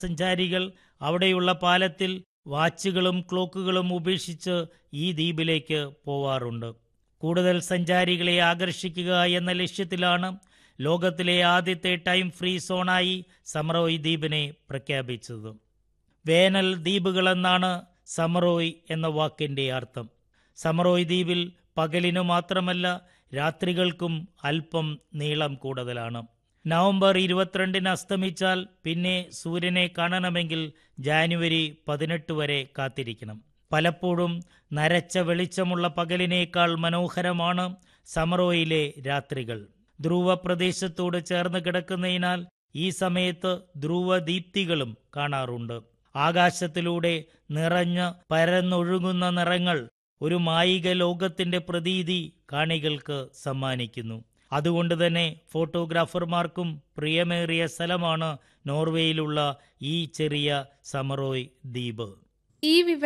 സഞ്ചാരികൾ അവിടെയുള്ള പാലത്തിൽ വാച്ചുകളും ക്ലോക്കുകളും ഉപേക്ഷിച്ച് ഈ ദ്വീപിലേക്ക് പോവാറുണ്ട് കൂടുതൽ സഞ്ചാരികളെ ആകർഷിക്കുക എന്ന ലക്ഷ്യത്തിലാണ് ലോകത്തിലെ ആദ്യത്തെ ടൈം ഫ്രീ സോണായി സമറോയ് ദ്വീപിനെ പ്രഖ്യാപിച്ചത് വേനൽ ദ്വീപുകളെന്നാണ് സമറോയ് എന്ന വാക്കിന്റെ അർത്ഥം സമറോയ് ദ്വീപിൽ പകലിനു മാത്രമല്ല രാത്രികൾക്കും അല്പം നീളം കൂടുതലാണ് നവംബർ ഇരുപത്തിരണ്ടിന് അസ്തമിച്ചാൽ പിന്നെ സൂര്യനെ കാണണമെങ്കിൽ ജാനുവരി പതിനെട്ട് വരെ കാത്തിരിക്കണം പലപ്പോഴും നരച്ച വെളിച്ചമുള്ള പകലിനേക്കാൾ മനോഹരമാണ് സമറോയിലെ രാത്രികൾ ധ്രുവ പ്രദേശത്തോട് ചേർന്ന് കിടക്കുന്നതിനാൽ ഈ സമയത്ത് ധ്രുവ ദീപ്തികളും കാണാറുണ്ട് ആകാശത്തിലൂടെ നിറഞ്ഞ് പരന്നൊഴുകുന്ന നിറങ്ങൾ ഒരു മായിക ലോകത്തിന്റെ പ്രതീതി കാണികൾക്ക് സമ്മാനിക്കുന്നു അതുകൊണ്ട് തന്നെ ഫോട്ടോഗ്രാഫർമാർക്കും പ്രിയമേറിയ സ്ഥലമാണ് നോർവേയിലുള്ള ഈ ചെറിയ സമറോയ് ദ്വീപ് ഈ വിവരം